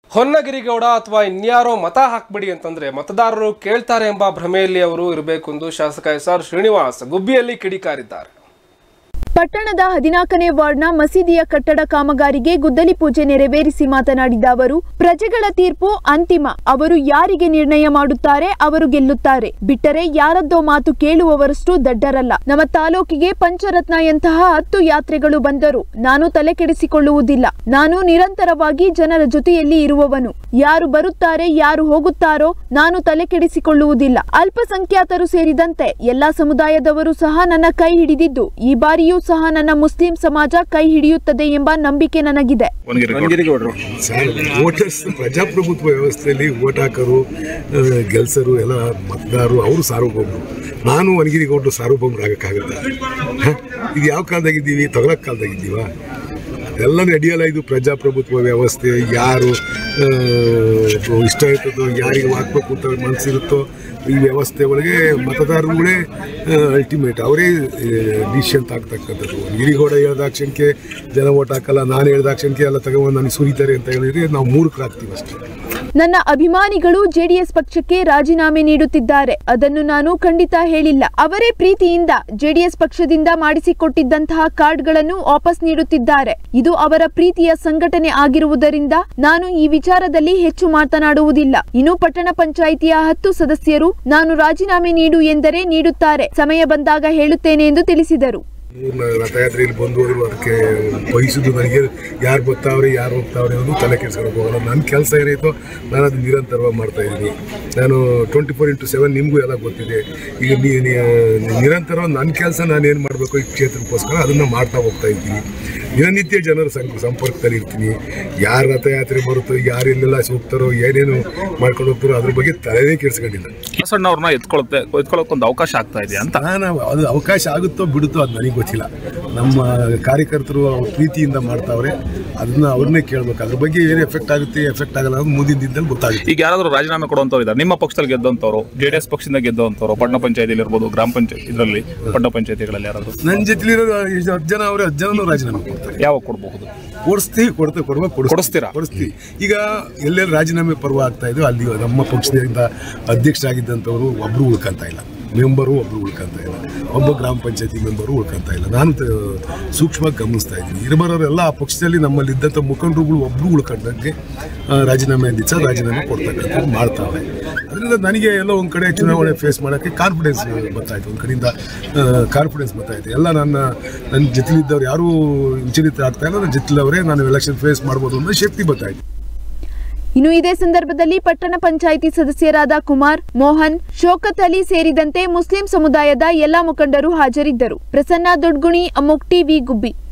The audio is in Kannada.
ಹೊನ್ನಗಿರಿಗೌಡ ಅಥವಾ ಇನ್ಯಾರೋ ಮತ ಹಾಕ್ಬಿಡಿ ಅಂತಂದ್ರೆ ಮತದಾರರು ಕೇಳ್ತಾರೆ ಎಂಬ ಭ್ರಮೆಯಲ್ಲಿ ಅವರು ಇರಬೇಕು ಎಂದು ಶಾಸಕ ಎಸ್ ಆರ್ ಶ್ರೀನಿವಾಸ್ ಗುಬ್ಬಿಯಲ್ಲಿ ಕಿಡಿಕಾರಿದ್ದಾರೆ ಪಟ್ಟಣದ ಹದಿನಾಲ್ಕನೇ ವಾರ್ಡ್ನ ಮಸೀದಿಯ ಕಟ್ಟಡ ಕಾಮಗಾರಿಗೆ ಗುದ್ದಲಿ ಪೂಜೆ ನೆರವೇರಿಸಿ ಮಾತನಾಡಿದ ಅವರು ಪ್ರಜೆಗಳ ತೀರ್ಪು ಅಂತಿಮ ಅವರು ಯಾರಿಗೆ ನಿರ್ಣಯ ಮಾಡುತ್ತಾರೆ ಅವರು ಗೆಲ್ಲುತ್ತಾರೆ ಬಿಟ್ಟರೆ ಯಾರದ್ದೋ ಮಾತು ಕೇಳುವವರಷ್ಟು ದಡ್ಡರಲ್ಲ ನಮ್ಮ ತಾಲೂಕಿಗೆ ಪಂಚರತ್ನಯಂತಹ ಹತ್ತು ಯಾತ್ರೆಗಳು ಬಂದರು ನಾನು ತಲೆ ಕೆಡಿಸಿಕೊಳ್ಳುವುದಿಲ್ಲ ನಾನು ನಿರಂತರವಾಗಿ ಜನರ ಜೊತೆಯಲ್ಲಿ ಇರುವವನು ಯಾರು ಬರುತ್ತಾರೆ ಯಾರು ಹೋಗುತ್ತಾರೋ ನಾನು ತಲೆ ಕೆಡಿಸಿಕೊಳ್ಳುವುದಿಲ್ಲ ಅಲ್ಪಸಂಖ್ಯಾತರು ಸೇರಿದಂತೆ ಎಲ್ಲಾ ಸಮುದಾಯದವರು ಸಹ ನನ್ನ ಕೈ ಹಿಡಿದಿದ್ದು ಈ ಬಾರಿಯೂ ಸಹ ನನ್ನ ಮುಸ್ಲಿಂ ಸಮಾಜ ಕೈ ಹಿಡಿಯುತ್ತದೆ ಎಂಬ ನಂಬಿಕೆ ನನಗಿದೆ ಸರ್ ವೋಟರ್ಸ್ ಪ್ರಜಾಪ್ರಭುತ್ವ ವ್ಯವಸ್ಥೆಯಲ್ಲಿ ವೋಟ್ ಹಾಕೋರು ಆ, ಗೆಲ್ಸರು ಎಲ್ಲ ಮತದಾರರು ಅವರು ಸಾರ್ವಭೌಮರು ನಾನು ವನಗಿರಿಗೌಡರು ಸಾರ್ವಭೌಮರು ಆಗಕ್ಕಾಗಲ್ಲ ಹ? ಇದು ಯಾವ ಕಾಲದಾಗಿದ್ದೀವಿ ತಗೊಳಕ್ ಕಾಲದಾಗಿದ್ದೀವ ಎಲ್ಲ ನಡೆಯಲ್ಲ ಇದು ಪ್ರಜಾಪ್ರಭುತ್ವ ವ್ಯವಸ್ಥೆ ಯಾರು ಆ, ಇಷ್ಟ ಇರ್ತದೋ ಯಾರಿಗೆ ಹಾಕ್ಬೇಕು ಅಂತ ಮನಸ್ಸಿರುತ್ತೋ ಈ ವ್ಯವಸ್ಥೆ ಒಳಗೆ ಮತದಾರರುಗಳೇ ಅಲ್ಟಿಮೇಟ್ ಅವರೇ ಡಿಸಿಷನ್ ಆಗ್ತಕ್ಕಂಥದ್ದು ಗಿರಿಗೌಡ ಹೇಳ್ದಾಕ್ಷಣಕ್ಕೆ ಜನ ಓಟ್ ಹಾಕಲ್ಲ ನಾನು ಹೇಳ್ದಾಕ್ಷಣಕ್ಕೆ ಎಲ್ಲ ತಗೊಂಡು ನನಗೆ ಸುರಿತಾರೆ ಅಂತ ಹೇಳಿದ್ರೆ ನಾವು ಮೂರ್ಖರಾಗ್ತೀವಿ ಅಷ್ಟೇ ನನ್ನ ಅಭಿಮಾನಿಗಳು ಜೆಡಿಎಸ್ ಪಕ್ಷಕ್ಕೆ ರಾಜೀನಾಮೆ ನೀಡುತ್ತಿದ್ದಾರೆ ಅದನ್ನು ನಾನು ಖಂಡಿತ ಹೇಳಿಲ್ಲ ಅವರೇ ಪ್ರೀತಿಯಿಂದ ಜೆಡಿಎಸ್ ಪಕ್ಷದಿಂದ ಮಾಡಿಸಿಕೊಟ್ಟಿದ್ದಂತಹ ಕಾರ್ಡ್ಗಳನ್ನು ವಾಪಸ್ ನೀಡುತ್ತಿದ್ದಾರೆ ಇದು ಅವರ ಪ್ರೀತಿಯ ಸಂಘಟನೆ ಆಗಿರುವುದರಿಂದ ನಾನು ಈ ವಿಚಾರದಲ್ಲಿ ಹೆಚ್ಚು ಮಾತನಾಡುವುದಿಲ್ಲ ಇನ್ನು ಪಟ್ಟಣ ಪಂಚಾಯಿತಿಯ ಹತ್ತು ಸದಸ್ಯರು ನಾನು ರಾಜೀನಾಮೆ ನೀಡು ಎಂದರೆ ನೀಡುತ್ತಾರೆ ಸಮಯ ಬಂದಾಗ ಹೇಳುತ್ತೇನೆ ಎಂದು ತಿಳಿಸಿದರು ಮೂರ್ನ ರಥಯಾತ್ರೆಯಲ್ಲಿ ಬಂದು ಹೋದ್ರು ಅದಕ್ಕೆ ಬಯಸುದು ನನಗೆ ಯಾರು ಬರ್ತಾವ್ರೆ ಯಾರು ಹೋಗ್ತಾವ್ರೆ ಅನ್ನೋದು ತಲೆ ಕೆಡ್ಸ್ಕೊಳಕ್ ಹೋಗಲ್ಲ ನನ್ನ ಕೆಲಸ ಏನೈತೋ ನಾನು ಅದು ನಿರಂತರವಾಗಿ ಮಾಡ್ತಾ ಇದ್ದೀನಿ ನಾನು ಟ್ವೆಂಟಿ ಫೋರ್ ಇಂಟು ಸೆವೆನ್ ನಿಮಗೂ ಎಲ್ಲ ಗೊತ್ತಿದೆ ಈಗ ನೀ ನೀ- ನಿರಂತರವಾಗಿ ನನ್ನ ಕೆಲಸ ನಾನು ಏನು ಮಾಡಬೇಕು ಈ ಕ್ಷೇತ್ರಕ್ಕೋಸ್ಕರ ಅದನ್ನು ಮಾಡ್ತಾ ಹೋಗ್ತಾ ಇದ್ದೀನಿ ದಿನನಿತ್ಯ ಜನರ ಸಂಕ ಸಂಪರ್ಕದಲ್ಲಿ ಇರ್ತೀನಿ ಯಾರ ರಥಯಾತ್ರೆ ಬರುತ್ತೋ ಯಾರು ಎಲ್ಲೆಲ್ಲ ಹೋಗ್ತಾರೋ ಏನೇನು ಮಾಡ್ಕೊಂಡು ಹೋಗ್ತಾರೋ ಅದ್ರ ಬಗ್ಗೆ ತಲೆನೇ ಕೆಡ್ಸ್ಕೊಂಡಿಲ್ಲ ಬಸವಣ್ಣವ್ರನ್ನ ಎತ್ಕೊಳತ್ತೆ ಎತ್ಕೊಳ್ಳೋಕೆ ಒಂದು ಅವಕಾಶ ಆಗ್ತಾ ಇದೆ ಅಂತ ನಾನು ಅದು ಅವಕಾಶ ಆಗುತ್ತೋ ಬಿಡುತ್ತೋ ಅದು ನನಗೆ ಗೊತ್ತಿಲ್ಲ ನಮ್ಮ ಕಾರ್ಯಕರ್ತರು ಅವ್ರ ಪ್ರೀತಿಯಿಂದ ಮಾಡ್ತಾವ್ರೆ ಅದನ್ನ ಅವ್ರನ್ನೇ ಕೇಳ್ಬೇಕು ಅದ್ರ ಬಗ್ಗೆ ಏನು ಎಫೆಕ್ಟ್ ಆಗುತ್ತೆ ಎಫೆಕ್ಟ್ ಆಗಲ್ಲ ಅನ್ನೋದು ಮುಂದಿನ ದಿನದಲ್ಲಿ ಗೊತ್ತಾಗುತ್ತೆ ಈಗ ಯಾರಾದರೂ ರಾಜೀನಾಮೆ ಕೊಡುವಂಥವ್ರು ಇದ್ದಾರೆ ನಿಮ್ಮ ಪಕ್ಷದಲ್ಲಿ ಗೆದ್ದಂಥವ್ರು ಜೆ ಡಿ ಎಸ್ ಪಕ್ಷದಿಂದ ಗೆದ್ದಂಥವ್ರು ಪಟ್ಟಣ ಪಂಚಾಯತಿಲಿ ಇರ್ಬೋದು ಗ್ರಾಮ ಪಂಚಾಯತ್ ಇದರಲ್ಲಿ ಪಟ್ಟಣ ಪಂಚಾಯತಿಗಳಲ್ಲಿ ಯಾರಾದರೂ ನನ್ನ ಜೊತೆಲಿರೋ ಎಷ್ಟು ಹತ್ತು ಜನ ಅವ್ರೆ ಹತ್ತು ಜನನೂ ರಾಜೀನಾಮೆ ಕೊಡ್ತಾರೆ ಯಾವಾಗ ಕೊಡಬಹುದು ಕೊಡಿಸ್ತೀವಿ ಕೊಡ್ತೇವೆ ಕೊಡುವ ಕೊಡಿಸ್ತೀರಾ? ಕೊಡಿಸ್ತೀವಿ ಈಗ ಎಲ್ಲೆಲ್ಲಿ ರಾಜೀನಾಮೆ ಪರ್ವ ಆಗ್ತಾ ಇದೆ ಅಲ್ಲಿ ನಮ್ಮ ಪಕ್ಷದಿಂದ ಅಧ್ಯಕ್ಷರಾಗಿದ್ದಂಥವ್ರು ಒಬ್ಬರು ಉಳ್ಕೊಂತ ಇಲ್ಲ ಮೆಂಬರು ಒಬ್ಬರು ಉಳ್ಕೊಂತ ಇಲ್ಲ ಒಬ್ಬ ಗ್ರಾಮ ಪಂಚಾಯತಿ ಮೆಂಬರು ಉಳ್ಕೊಂತ ಇಲ್ಲ ನಾನು ತ- ಸೂಕ್ಷ್ಮವಾಗಿ ಗಮನಿಸ್ತಾ ಇದ್ದೀನಿ ಇರಬರೋರೆಲ್ಲ ಆ ಪಕ್ಷದಲ್ಲಿ ನಮ್ಮಲ್ಲಿ ಇದ್ದಂಥ ಮುಖಂಡರುಗಳು ಒಬ್ಬರು ಉಳ್ಕೊಂಡಂಗೆ ಆ, ರಾಜೀನಾಮೆ ದಿವಸ ರಾಜೀನಾಮೆ ಕೊಡ್ತಕ್ಕಂಥದ್ದು ಮಾಡ್ತಾವೆ ಅದರಿಂದ ನನಗೆ ಎಲ್ಲ ಒಂದು ಕಡೆ ಚುನಾವಣೆ ಫೇಸ್ ಮಾಡೋಕ್ಕೆ ಕಾನ್ಫಿಡೆನ್ಸ್ ಬರ್ತಾಯಿತ್ತು ಒಂದು ಕಡೆಯಿಂದ ಕಾನ್ಫಿಡೆನ್ಸ್ ಬರ್ತಾಯಿತ್ತು ಎಲ್ಲ ನನ್ನ ನನ್ನ ಜೊತೆಲಿದ್ದವ್ರು ಯಾರೂ ವಿಚಲಿತ ಆಗ್ತಾ ಇಲ್ಲ ನನ್ನ ಜೊತೆಲವರೇ ನಾನು ಎಲೆಕ್ಷನ್ ಫೇಸ್ ಮಾಡ್ಬೋದು ಅನ್ನೋ ಶಕ್ತಿ ಬರ್ತಾಯಿತ್ತು ಇನ್ನು ಇದೇ ಸಂದರ್ಭದಲ್ಲಿ ಪಟ್ಟಣ ಪಂಚಾಯಿತಿ ಸದಸ್ಯರಾದ ಕುಮಾರ್ ಮೋಹನ್ ಶೋಕತ್ ಅಲಿ ಸೇರಿದಂತೆ ಮುಸ್ಲಿಂ ಸಮುದಾಯದ ಎಲ್ಲಾ ಮುಖಂಡರು ಹಾಜರಿದ್ದರು ಪ್ರಸನ್ನ ದೊಡ್ಗುಣಿ ಅಮೋಕ್ ಟಿವಿ ಗುಬ್ಬಿ